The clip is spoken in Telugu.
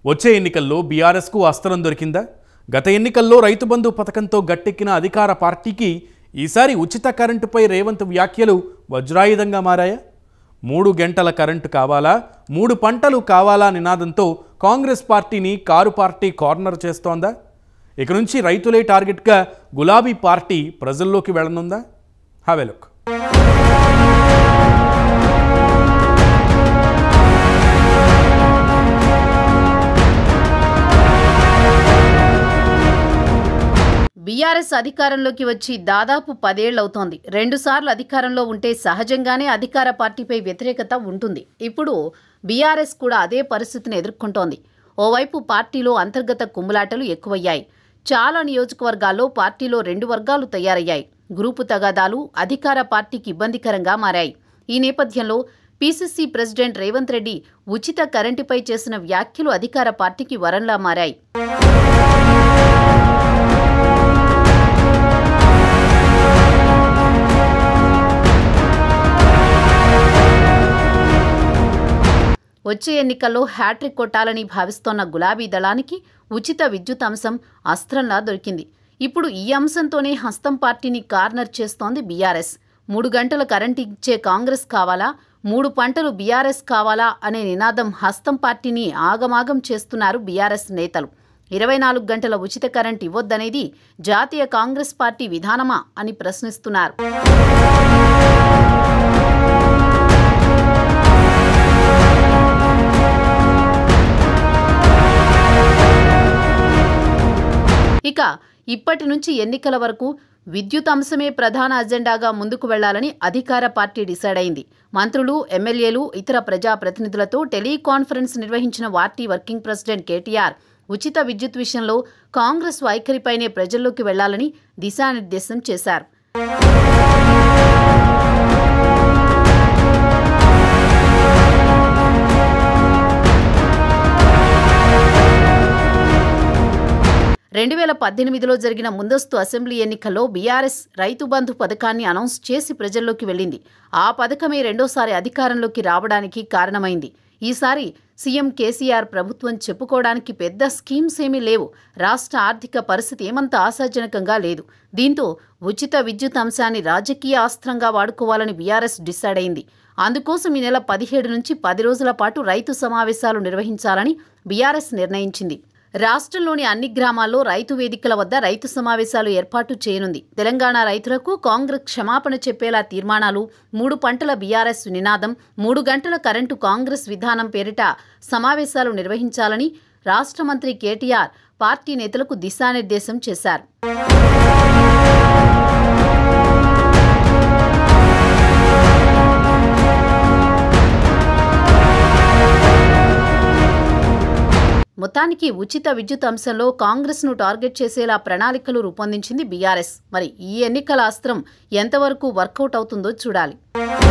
వచ్చే ఎన్నికల్లో బీఆర్ఎస్కు అస్త్రం దొరికిందా గత ఎన్నికల్లో రైతు బంధు పథకంతో గట్టెక్కిన అధికార పార్టీకి ఈసారి ఉచిత కరెంటుపై రేవంత్ వ్యాఖ్యలు వజ్రాయుధంగా మారాయా మూడు గంటల కరెంటు కావాలా మూడు పంటలు కావాలా నినాదంతో కాంగ్రెస్ పార్టీని కారు పార్టీ కార్నర్ చేస్తోందా ఇక నుంచి రైతులే టార్గెట్గా గులాబీ పార్టీ ప్రజల్లోకి వెళ్ళనుందా హ్యావ్ ఎ లుక్ బీఆర్ఎస్ అధికారంలోకి వచ్చి దాదాపు పదేళ్లవుతోంది రెండుసార్లు అధికారంలో ఉంటే సహజంగానే అధికార పార్టీపై వ్యతిరేకత ఉంటుంది ఇప్పుడు బీఆర్ఎస్ కూడా అదే పరిస్థితిని ఎదుర్కొంటోంది ఓవైపు పార్టీలో అంతర్గత కుమ్ములాటలు ఎక్కువయ్యాయి చాలా నియోజకవర్గాల్లో పార్టీలో రెండు వర్గాలు తయారయ్యాయి గ్రూపు తగాదాలు అధికార పార్టీకి ఇబ్బందికరంగా మారాయి ఈ నేపథ్యంలో పీసీసీ ప్రెసిడెంట్ రేవంత్ రెడ్డి ఉచిత కరెంటుపై చేసిన వ్యాఖ్యలు అధికార పార్టీకి వరంలా మారాయి వచ్చే ఎన్నికల్లో హ్యాట్రిక్ కొట్టాలని భావిస్తోన్న గులాబీ దళానికి ఉచిత విద్యుత్ అంశం అస్త్రంలా దొరికింది ఇప్పుడు ఈ అంశంతోనే హస్తం పార్టీని కార్నర్ చేస్తోంది బీఆర్ఎస్ మూడు గంటల కరెంట్ ఇచ్చే కాంగ్రెస్ కావాలా మూడు పంటలు బీఆర్ఎస్ కావాలా అనే నినాదం హస్తం పార్టీని ఆగమాగం చేస్తున్నారు బీఆర్ఎస్ నేతలు ఇరవై నాలుగు గంటల ఉచిత కరెంట్ ఇవ్వొద్దనేది జాతీయ కాంగ్రెస్ పార్టీ విధానమా అని ప్రశ్నిస్తున్నారు ఇక ఇప్పటి నుంచి ఎన్నికల వరకు విద్యుత్ అంశమే ప్రధాన అజెండాగా ముందుకు వెళ్లాలని అధికార పార్టీ డిసైడ్ అయింది మంత్రులు ఎమ్మెల్యేలు ఇతర ప్రజాప్రతినిధులతో టెలికాన్ఫరెన్స్ నిర్వహించిన పార్టీ వర్కింగ్ ప్రెసిడెంట్ కేటీఆర్ ఉచిత విద్యుత్ విషయంలో కాంగ్రెస్ వైఖరిపైనే ప్రజల్లోకి వెళ్లాలని దిశానిర్దేశం చేశారు రెండు వేల పద్దెనిమిదిలో జరిగిన ముందస్తు అసెంబ్లీ ఎన్నికల్లో బీఆర్ఎస్ రైతు బంధు పథకాన్ని అనౌన్స్ చేసి ప్రజల్లోకి వెళ్ళింది ఆ పథకమే రెండోసారి అధికారంలోకి రావడానికి కారణమైంది ఈసారి సీఎం కేసీఆర్ ప్రభుత్వం చెప్పుకోవడానికి పెద్ద స్కీమ్స్ ఏమీ లేవు రాష్ట్ర ఆర్థిక పరిస్థితి ఏమంత ఆశాజనకంగా లేదు దీంతో ఉచిత విద్యుత్ అంశాన్ని రాజకీయ అస్త్రంగా వాడుకోవాలని బీఆర్ఎస్ డిసైడ్ అయింది అందుకోసం ఈ నెల పదిహేడు నుంచి పది రోజుల పాటు రైతు సమావేశాలు నిర్వహించాలని బీఆర్ఎస్ నిర్ణయించింది రాష్ట్రంలోని అన్ని గ్రామాల్లో రైతు వేదికల వద్ద రైతు సమావేశాలు ఏర్పాటు చేయనుంది తెలంగాణ రైతులకు కాంగ్రెస్ క్షమాపణ చెప్పేలా తీర్మానాలు మూడు పంటల బీఆర్ఎస్ నినాదం మూడు గంటల కరెంటు కాంగ్రెస్ విధానం పేరిట సమావేశాలు నిర్వహించాలని రాష్ట్ర మంత్రి కేటీఆర్ పార్టీ నేతలకు దిశానిర్దేశం చేశారు మొత్తానికి ఉచిత విద్యుత్ అంశంలో కాంగ్రెస్ను టార్గెట్ చేసేలా ప్రణాళికలు రూపొందించింది బీఆర్ఎస్ మరి ఈ ఎన్నికల అస్త్రం ఎంతవరకు వర్కౌట్ అవుతుందో చూడాలి